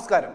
നമസ്കാരം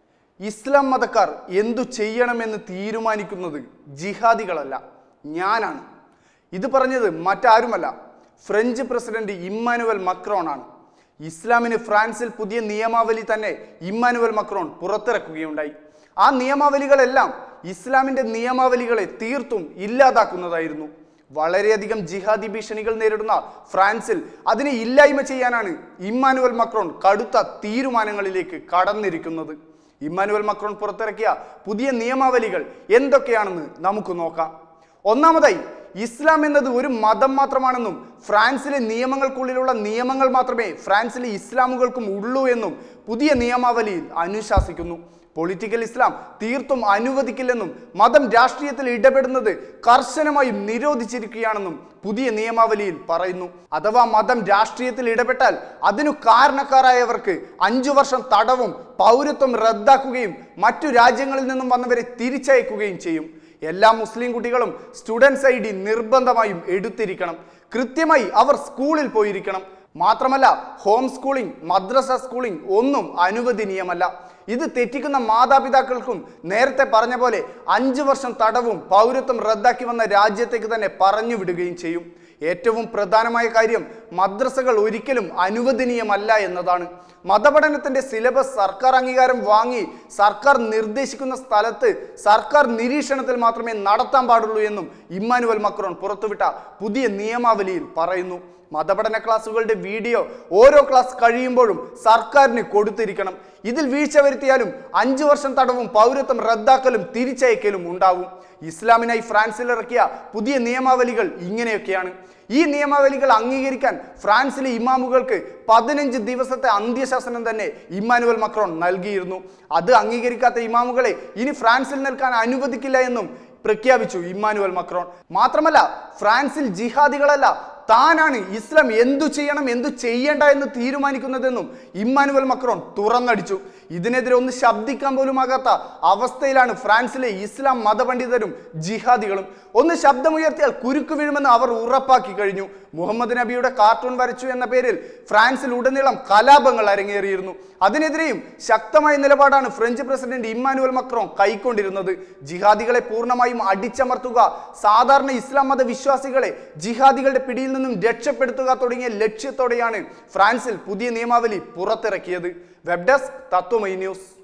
ഇസ്ലാം മതക്കാർ എന്തു ചെയ്യണമെന്ന് തീരുമാനിക്കുന്നത് ജിഹാദികളല്ല ഞാനാണ് ഇത് പറഞ്ഞത് മറ്റാരുമല്ല ഫ്രഞ്ച് പ്രസിഡന്റ് ഇമ്മാനുവൽ മക്രോൺ ആണ് ഇസ്ലാമിന് ഫ്രാൻസിൽ പുതിയ നിയമാവലി തന്നെ ഇമ്മാനുവൽ മക്രോൺ പുറത്തിറക്കുകയുണ്ടായി ആ നിയമാവലികളെല്ലാം ഇസ്ലാമിന്റെ നിയമാവലികളെ തീർത്തും ഇല്ലാതാക്കുന്നതായിരുന്നു വളരെയധികം ജിഹാദി ഭീഷണികൾ നേരിടുന്ന ഫ്രാൻസിൽ അതിനെ ഇല്ലായ്മ ചെയ്യാനാണ് ഇമ്മാനുവൽ മക്രോൺ കടുത്ത തീരുമാനങ്ങളിലേക്ക് കടന്നിരിക്കുന്നത് ഇമ്മാനുവൽ മക്രോൺ പുറത്തിറക്കിയ പുതിയ നിയമാവലികൾ എന്തൊക്കെയാണെന്ന് നമുക്ക് നോക്കാം ഒന്നാമതായി ഇസ്ലാം എന്നത് ഒരു മതം മാത്രമാണെന്നും ഫ്രാൻസിലെ നിയമങ്ങൾക്കുള്ളിലുള്ള നിയമങ്ങൾ മാത്രമേ ഫ്രാൻസിലെ ഇസ്ലാമുകൾക്കും ഉള്ളൂ എന്നും പുതിയ നിയമാവലിയിൽ അനുശാസിക്കുന്നു പൊളിറ്റിക്കൽ ഇസ്ലാം തീർത്തും അനുവദിക്കില്ലെന്നും മതം രാഷ്ട്രീയത്തിൽ ഇടപെടുന്നത് കർശനമായും നിരോധിച്ചിരിക്കുകയാണെന്നും പുതിയ നിയമാവലിയിൽ പറയുന്നു അഥവാ മതം രാഷ്ട്രീയത്തിൽ ഇടപെട്ടാൽ അതിനു കാരണക്കാരായവർക്ക് അഞ്ചു വർഷം തടവും പൗരത്വം റദ്ദാക്കുകയും മറ്റു രാജ്യങ്ങളിൽ നിന്നും വന്നവരെ തിരിച്ചയക്കുകയും ചെയ്യും എല്ലാ മുസ്ലിം കുട്ടികളും സ്റ്റുഡൻസ് ഐ ഡി നിർബന്ധമായും എടുത്തിരിക്കണം കൃത്യമായി അവർ സ്കൂളിൽ പോയിരിക്കണം മാത്രമല്ല ഹോം സ്കൂളിംഗ് മദ്രസ സ്കൂളിംഗ് ഒന്നും അനുവദനീയമല്ല ഇത് തെറ്റിക്കുന്ന മാതാപിതാക്കൾക്കും നേരത്തെ പറഞ്ഞ പോലെ അഞ്ചു വർഷം തടവും പൗരത്വം റദ്ദാക്കി വന്ന രാജ്യത്തേക്ക് തന്നെ പറഞ്ഞു വിടുകയും ചെയ്യും ഏറ്റവും പ്രധാനമായ കാര്യം മദ്രസകൾ ഒരിക്കലും അനുവദനീയമല്ല എന്നതാണ് മതപഠനത്തിന്റെ സിലബസ് സർക്കാർ അംഗീകാരം വാങ്ങി സർക്കാർ നിർദ്ദേശിക്കുന്ന സ്ഥലത്ത് സർക്കാർ നിരീക്ഷണത്തിൽ മാത്രമേ നടത്താൻ പാടുള്ളൂ എന്നും ഇമ്മാനുവൽ മക്രോൺ പുറത്തുവിട്ട പുതിയ നിയമാവലിയിൽ പറയുന്നു മതപഠന ക്ലാസ്സുകളുടെ വീഡിയോ ഓരോ ക്ലാസ് കഴിയുമ്പോഴും സർക്കാരിന് കൊടുത്തിരിക്കണം ഇതിൽ വീഴ്ച വരുത്തിയാലും അഞ്ചു വർഷം തടവും പൗരത്വം റദ്ദാക്കലും തിരിച്ചയക്കലും ഉണ്ടാവും ഇസ്ലാമിനായി ഫ്രാൻസിൽ ഇറക്കിയ പുതിയ നിയമാവലികൾ ഇങ്ങനെയൊക്കെയാണ് ഈ നിയമാവലികൾ അംഗീകരിക്കാൻ ഫ്രാൻസിലെ ഇമാമുകൾക്ക് പതിനഞ്ച് ദിവസത്തെ അന്ത്യശാസനം തന്നെ ഇമ്മാനുവൽ മക്രോൺ നൽകിയിരുന്നു അത് അംഗീകരിക്കാത്ത ഇമാമുകളെ ഇനി ഫ്രാൻസിൽ നിൽക്കാൻ അനുവദിക്കില്ല എന്നും പ്രഖ്യാപിച്ചു ഇമ്മാനുവൽ മക്രോൺ മാത്രമല്ല ഫ്രാൻസിൽ ജിഹാദികളല്ല താനാണ് ഇസ്ലാം എന്തു ചെയ്യണം എന്തു ചെയ്യേണ്ട എന്ന് തീരുമാനിക്കുന്നതെന്നും ഇമ്മാനുവൽ മക്രോൺ തുറന്നടിച്ചു ഇതിനെതിരെ ഒന്ന് ശബ്ദിക്കാൻ പോലുമാകാത്ത അവസ്ഥയിലാണ് ഫ്രാൻസിലെ ഇസ്ലാം മതപണ്ഡിതരും ജിഹാദികളും ഒന്ന് ശബ്ദമുയർത്തിയാൽ കുരുക്ക് വീഴുമെന്ന് അവർ ഉറപ്പാക്കി കഴിഞ്ഞു മുഹമ്മദ് നബിയുടെ കാർട്ടൂൺ വരച്ചു എന്ന പേരിൽ ഫ്രാൻസിൽ ഉടനീളം കലാപങ്ങൾ അരങ്ങേറിയിരുന്നു അതിനെതിരെയും ശക്തമായ നിലപാടാണ് ഫ്രഞ്ച് പ്രസിഡന്റ് ഇമ്മാനുവൽ മക്രോൺ കൈക്കൊണ്ടിരുന്നത് ജിഹാദികളെ പൂർണ്ണമായും അടിച്ചമർത്തുക സാധാരണ ഇസ്ലാം മത വിശ്വാസികളെ ജിഹാദികളുടെ പിടിയിൽ നിന്നും രക്ഷപ്പെടുത്തുക തുടങ്ങിയ ലക്ഷ്യത്തോടെയാണ് ഫ്രാൻസിൽ പുതിയ നിയമാവലി പുറത്തിറക്കിയത് വെബ് ഡെസ്ക് തത്വമൈ ന്യൂസ്